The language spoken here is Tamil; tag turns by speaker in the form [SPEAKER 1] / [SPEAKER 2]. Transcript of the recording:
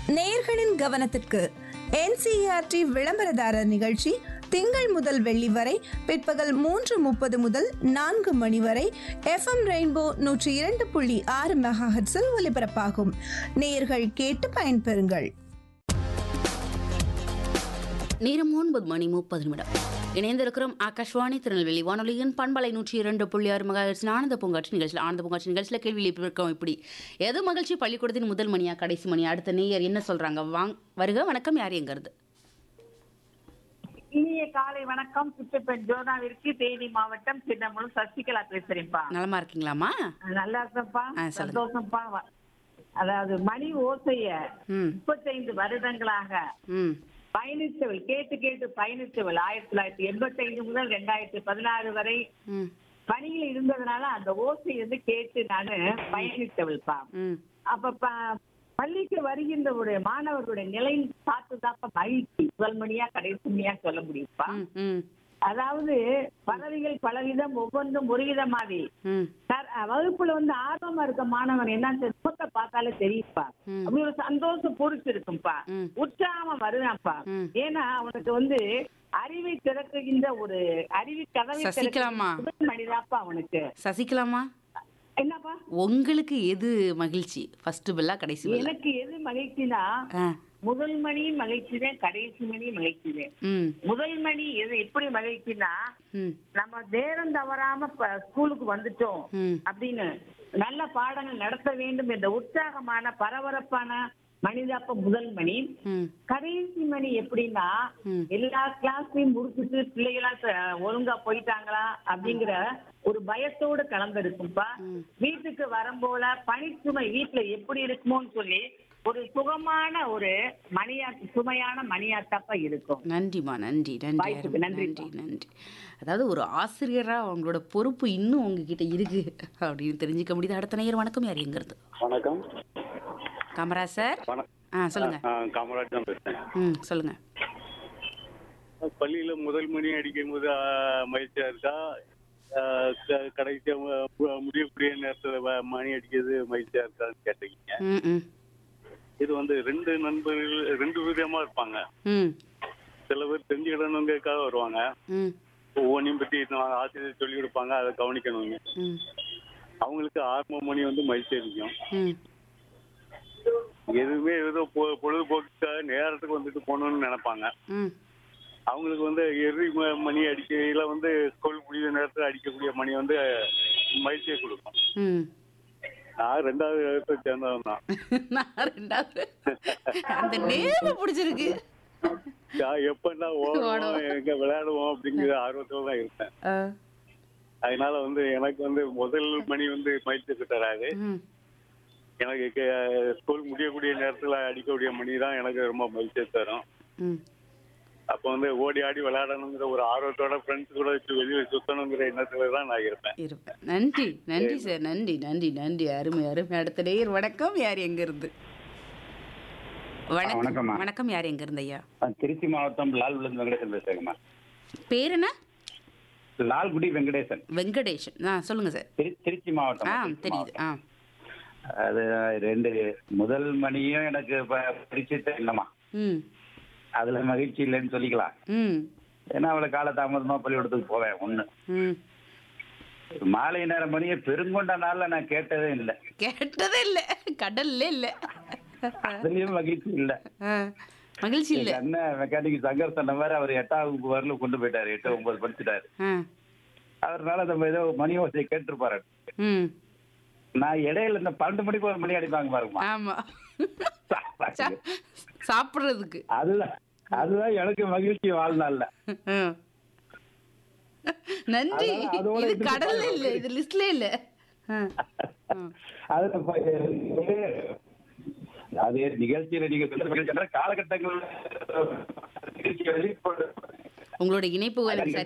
[SPEAKER 1] நேயர்களின் கவனத்திற்கு என்சிஆர்டி விளம்பரதாரர் நிகழ்ச்சி திங்கள் முதல் வெள்ளி வரை பிற்பகல் மூன்று முப்பது முதல் நான்கு மணி வரை எஃப்எம் ரெயின்போ நூற்றி இரண்டு புள்ளி ஆறு மெகாஹெட்ஸில் ஒலிபரப்பாகும் நேயர்கள் கேட்டு பயன்பெறுங்கள்
[SPEAKER 2] நேரம் ஒன்பது மணி முப்பது நிமிடம் இணைந்திருக்கிறோம் ஆகாஷ்வாணி திருநெல்வேலி வானொலியின் பண்பலை நூற்றி இரண்டு புள்ளி ஆறு மகாஹெர்ட்ஸின் ஆனந்த பூங்காட்சி நிகழ்ச்சியில் ஆனந்த பூங்காட்சி நிகழ்ச்சியில் கேள்வி எழுப்பியிருக்கோம் இப்படி எது மகிழ்ச்சி பள்ளிக்கூடத்தின் முதல் மணியா கடைசி மணியா அடுத்த நேயர் என்ன சொல்றாங்க வாங் வருக வணக்கம் யார் எங்கிறது
[SPEAKER 3] இனிய காலை வணக்கம் சுற்றுப்பெண் ஜோதாவிற்கு தேனி மாவட்டம் சின்னமுழு சசிகலா பேசுறேன்ப்பா
[SPEAKER 2] நலமா இருக்கீங்களாமா
[SPEAKER 3] நல்லா இருக்கேன்ப்பா
[SPEAKER 2] ஆ, சொல்லுங்க.
[SPEAKER 3] சந்தோஷம்ப்பா வ- அதாவது மணி ஓசைய
[SPEAKER 2] ம்
[SPEAKER 3] முப்பத்தைந்து வருடங்களாக
[SPEAKER 2] ம்
[SPEAKER 3] பயணித்தவள் கேட்டு கேட்டு பயணித்தவள் ஆயிரத்தி தொள்ளாயிரத்தி எண்பத்தி ஐந்து முதல் ரெண்டாயிரத்தி பதினாறு வரை
[SPEAKER 2] ம்
[SPEAKER 3] பணியில் இருந்ததுனால அந்த ஓசை வந்து கேட்டு நானு பயணித்தவள்ப்பா
[SPEAKER 2] ம்
[SPEAKER 3] அப்ப ப- பள்ளிக்கு வருகின்ற ஒரு மாணவர்களுடைய நிலை பார்த்துதாப்ப மகிழ்ச்சி முதல் மணியா கடைசி மணியா சொல்ல முடியும்ப்பா
[SPEAKER 2] ம் ம்
[SPEAKER 3] அதாவது பறவைகள் பலவிதம் ஒவ்வொன்றும் ஒரு விதமாவே
[SPEAKER 2] ம்
[SPEAKER 3] சார் அஹ், வகுப்புல வந்து ஆர்வமா இருக்க மாணவன் என்ன முகத்தை பார்த்தாலே தெரியுப்பா
[SPEAKER 2] ம்.
[SPEAKER 3] அப்படி ஒரு சந்தோஷம் பொறுத்து இருக்கும்பா
[SPEAKER 2] ம்.
[SPEAKER 3] உற்சாகமா வருவான்ப்பா
[SPEAKER 2] ம்.
[SPEAKER 3] ஏன்னா அவனுக்கு வந்து அறிவை திறக்குகின்ற ஒரு அறிவு கதவை
[SPEAKER 2] சசிகலாம்மா.
[SPEAKER 3] திறக்குகின்ற மனிதாப்பா அவனுக்கு
[SPEAKER 2] சசிகலாமா
[SPEAKER 3] என்னப்பா
[SPEAKER 2] உங்களுக்கு எது மகிழ்ச்சி ஃபர்ஸ்ட் பில்லா கடைசி பில்லா
[SPEAKER 3] எனக்கு எது மகிழ்ச்சினா
[SPEAKER 2] ஆ
[SPEAKER 3] முதல் மணி மகிழ்ச்சிதான் கடைசி மணி மகிழ்ச்சிதான்
[SPEAKER 2] ம்
[SPEAKER 3] முதல் மணி எது எப்படி மகிழ்ச்சினா
[SPEAKER 2] ம்
[SPEAKER 3] நம்ம நேரம் தவறாம ப- ஸ்கூலுக்கு வந்துட்டோம்
[SPEAKER 2] ம்
[SPEAKER 3] அப்படின்னு நல்ல பாடங்கள் நடத்த வேண்டும் என்ற உற்சாகமான பரபரப்பான மனிதாப்ப முதல் மணி
[SPEAKER 2] ம்
[SPEAKER 3] கடைசி மணி எப்படின்னா
[SPEAKER 2] ம்.
[SPEAKER 3] எல்லா கிளாஸையும் முடிச்சுட்டு பிள்ளைகளா ச- ஒழுங்கா போயிட்டாங்களா அப்படிங்கிற ஒரு பயத்தோடு கலந்திருக்கும்பா
[SPEAKER 2] ம்.
[SPEAKER 3] வீட்டுக்கு வரும்போல பணிச்சுமை வீட்டுல எப்படி இருக்குமோன்னு சொல்லி ஒரு சுகமான ஒரு மணியா சுமையான மணியாத்தப்ப இருக்கும்
[SPEAKER 2] நன்றிம்மா நன்றி நன்றி
[SPEAKER 3] வாய்ப்புக்கு
[SPEAKER 2] அருமை,
[SPEAKER 3] நன்றிப்பா.
[SPEAKER 2] நன்றி நன்றி அதாவது ஒரு ஆசிரியரா அவங்களோட பொறுப்பு இன்னும் உங்ககிட்ட இருக்கு அப்படின்னு தெரிஞ்சுக்க முடியுது அடுத்த நேயர் வணக்கம் யார் எங்கிறது
[SPEAKER 4] வணக்கம்
[SPEAKER 2] காமராஜ் சார்
[SPEAKER 4] வணக்கம்
[SPEAKER 2] ஆ சொல்லுங்க
[SPEAKER 4] ஆ, காமராஜ் தான் பேசுறேன்
[SPEAKER 2] ம் சொல்லுங்க
[SPEAKER 4] பள்ளியில முதல் மணி அடிக்கும் போது ஆ, மகிழ்ச்சியா இருக்கா ஆ, க- கடைசியா மு- மு- முடியக்கூடிய நேரத்துல வ- மணி அடிக்கிறது மகிழ்ச்சியா இருக்கான்னு கேட்டீங்க
[SPEAKER 2] ம் ம்
[SPEAKER 4] இது வந்து ரெண்டு நண்பர்கள் ரெண்டு விதமா இருப்பாங்க
[SPEAKER 2] ம்
[SPEAKER 4] சில பேர் தெரிஞ்சுக்கிடணுங்கிறதுக்காக வருவாங்க
[SPEAKER 2] ம்
[SPEAKER 4] ஒவ்வொன்றையும் பத்தி நான் ஆசிரியர் சொல்லி கொடுப்பாங்க அதை கவனிக்கணுங்க
[SPEAKER 2] ம்
[SPEAKER 4] அவங்களுக்கு ஆரம்ப மணி வந்து மகிழ்ச்சி அடிக்கும்
[SPEAKER 2] ம்
[SPEAKER 4] எதுவுமே ஏதோ பொ- பொழுதுபோக்குக்காக நேரத்துக்கு வந்துட்டு போகணும்னு நினைப்பாங்க
[SPEAKER 2] ம்
[SPEAKER 4] அவங்களுக்கு வந்து எரி ம- மணி அடிக்கையில வந்து ஸ்கூல் முடிய நேரத்தில் அடிக்கக்கூடிய மணி வந்து மகிழ்ச்சியை கொடுக்கும்
[SPEAKER 2] ம்
[SPEAKER 4] நான் ரெண்டாவது இடத்தை சேர்ந்தவன் தான்
[SPEAKER 2] நான் ரெண்டாவது அந்த நேரம் பிடிச்சிருக்கு
[SPEAKER 4] நான் எப்பன்னா ஓடுவோம் எங்க விளையாடுவோம் அப்படிங்கிற ஆர்வத்தோட தான் இருப்பேன்
[SPEAKER 2] ஆ,
[SPEAKER 4] அதனால வந்து எனக்கு வந்து முதல் மணி வந்து மகிழ்ச்சி தராது
[SPEAKER 2] ம்
[SPEAKER 4] எனக்கு கே- ஸ்கூல் முடியக்கூடிய நேரத்தில் அடிக்கக்கூடிய மணி தான் எனக்கு ரொம்ப மகிழ்ச்சியை தரும்
[SPEAKER 2] ம்
[SPEAKER 4] அப்போ வந்து ஓடி ஆடி விளையாடணுங்கிற ஒரு ஆர்வத்தோட ஃப்ரெண்ட்ஸ் கூட வச்சு வெளியே சுத்தணுங்கிற எண்ணத்துல தான் நான் இருப்பேன்
[SPEAKER 2] இருப்பேன் நன்றி நன்றி சார் நன்றி நன்றி நன்றி அருமை அருமை அடுத்த நேயர் வணக்கம் யார் எங்க இருந்து வணக்கம்
[SPEAKER 5] வணக்கம்மா.
[SPEAKER 2] வணக்கம் யார் எங்க இருந்து ஐயா
[SPEAKER 5] நான் திருச்சி மாவட்டம் லால்குடி வெங்கடேசன் பேசுறேங்கம்மா
[SPEAKER 2] பேர் என்ன
[SPEAKER 5] லால்குடி வெங்கடேசன்
[SPEAKER 2] வெங்கடேஷன் ஆ சொல்லுங்க சார்
[SPEAKER 5] திரு திருச்சி மாவட்டம்
[SPEAKER 2] ஆ
[SPEAKER 5] திருச்சி
[SPEAKER 2] தெரியுது ஆ
[SPEAKER 5] மாவட்டம். அது ரெண்டு முதல் மணியும் எனக்கு ப- பரிச்சயத்தை இல்லைம்மா
[SPEAKER 2] ம்
[SPEAKER 5] அதுல மகிழ்ச்சி இல்லைன்னு சொல்லிக்கலாம்
[SPEAKER 2] ம்
[SPEAKER 5] ஏன்னா அவளை கால தாமதமா பள்ளிக்கூடத்துக்கு போவேன் ஒண்ணு
[SPEAKER 2] ம்
[SPEAKER 5] மாலை நேரம் மணியை பெருங்கொண்ட நாள்ல நான் கேட்டதே இல்லை
[SPEAKER 2] கேட்டதே இல்லை கடல்ல இல்லை
[SPEAKER 5] அதுலயும் மகிழ்ச்சி இல்லை
[SPEAKER 2] ஆ, மகிழ்ச்சி இல்லை
[SPEAKER 5] எங்க அண்ணன் மெக்கானிக் சங்கர் சொன்ன மாதிரி அவர் எட்டாம் வகுப்பு வரலும் கொண்டு போயிட்டாரு எட்டு ஒன்பது படிச்சுட்டாரு
[SPEAKER 2] ஆ
[SPEAKER 5] அவர்னால நம்ம ஏதோ மணி ஓசையை கேட்டிருப்பாரு
[SPEAKER 2] ம்
[SPEAKER 5] நான் இடையில இந்த பன்னெண்டு மணிக்கு ஒரு மணி அடிப்பாங்க பாருங்கம்மா
[SPEAKER 2] ஆமா சா- சாப்பிடுறதுக்கு
[SPEAKER 5] அதுதான் அதுதான் எனக்கு மகிழ்ச்சி வாழ்நாள்ல
[SPEAKER 2] ஆ. நன்றி
[SPEAKER 5] அதனால அதோட
[SPEAKER 2] இது
[SPEAKER 5] இதுக்கு
[SPEAKER 2] கடல்ல
[SPEAKER 5] பாருங்க.
[SPEAKER 2] இல்ல இது லிஸ்ட்ல இல்ல ஆ. ஆ.
[SPEAKER 5] அதுல ப- அது நிகழ்ச்சியில நீங்க சொல்ற மகிழ்ச்சி என்ற காலகட்டங்கள் நிகழ்ச்சிகளை
[SPEAKER 2] உங்களோட இணைப்புகள்
[SPEAKER 5] அது
[SPEAKER 2] சரி